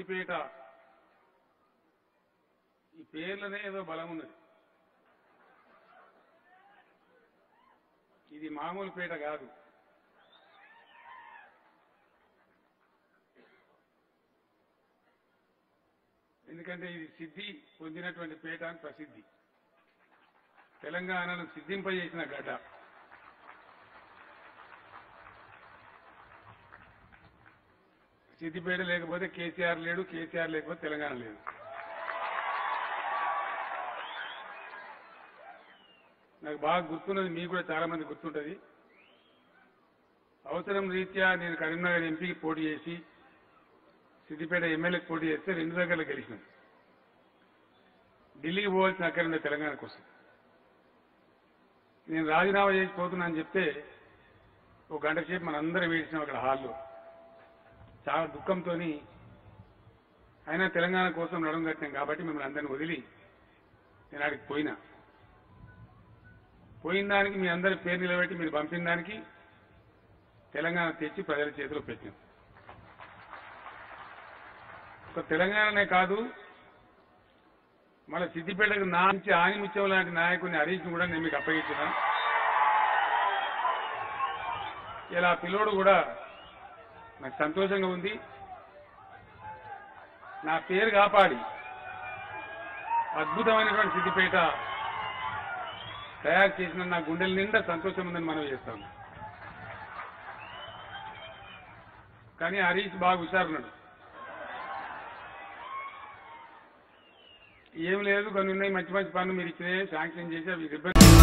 సిద్దిపేట ఈ పేర్లనే ఏదో బలం ఉన్నది ఇది మామూలు పేట కాదు ఎందుకంటే ఇది సిద్ధి పొందినటువంటి పేట అని ప్రసిద్ధి తెలంగాణను సిద్ధింపజేసిన గడ్డ సిద్దిపేట లేకపోతే కేసీఆర్ లేడు కేసీఆర్ లేకపోతే తెలంగాణ లేదు నాకు బాగా గుర్తున్నది మీకు కూడా చాలా మంది గుర్తుంటది అవసరం రీత్యా నేను కరీంనగర్ ఎంపీకి పోటీ చేసి సిద్దిపేట ఎమ్మెల్యేకి పోటీ చేస్తే రెండు దగ్గరలో గెలిచినాం ఢిల్లీకి పోవాల్సిన అక్కడ ఉండే తెలంగాణ కోసం నేను రాజీనామా చేసి పోతున్నా అని చెప్తే ఒక గంట సేపు మనందరం వేసినాం అక్కడ హాల్లో చాలా దుఃఖంతో అయినా తెలంగాణ కోసం నడుం కట్టినాం కాబట్టి మిమ్మల్ని అందరిని వదిలి నేను అక్కడికి పోయినా పోయిన దానికి మీ అందరి పేరు నిలబెట్టి మీరు పంపిన దానికి తెలంగాణ తెచ్చి ప్రజల చేతిలో పెట్టినాం ఒక తెలంగాణనే కాదు మన సిద్దిపేటకు నా నుంచి ఆనిముత్యం లాంటి నాయకుడిని హరీష్ని కూడా నేను మీకు అప్పగించిన ఇలా ఆ పిల్లోడు కూడా నాకు సంతోషంగా ఉంది నా పేరు కాపాడి అద్భుతమైనటువంటి సిద్దిపేట తయారు చేసిన నా గుండెల నిండా సంతోషం ఉందని మనం చేస్తాం కానీ హరీష్ బాగా హుషారున్నాడు ఏం లేదు కొన్ని ఉన్నాయి మంచి మంచి పనులు మీరు ఇచ్చినాయి శాంక్షన్ చేసి అవి రిబ్బన్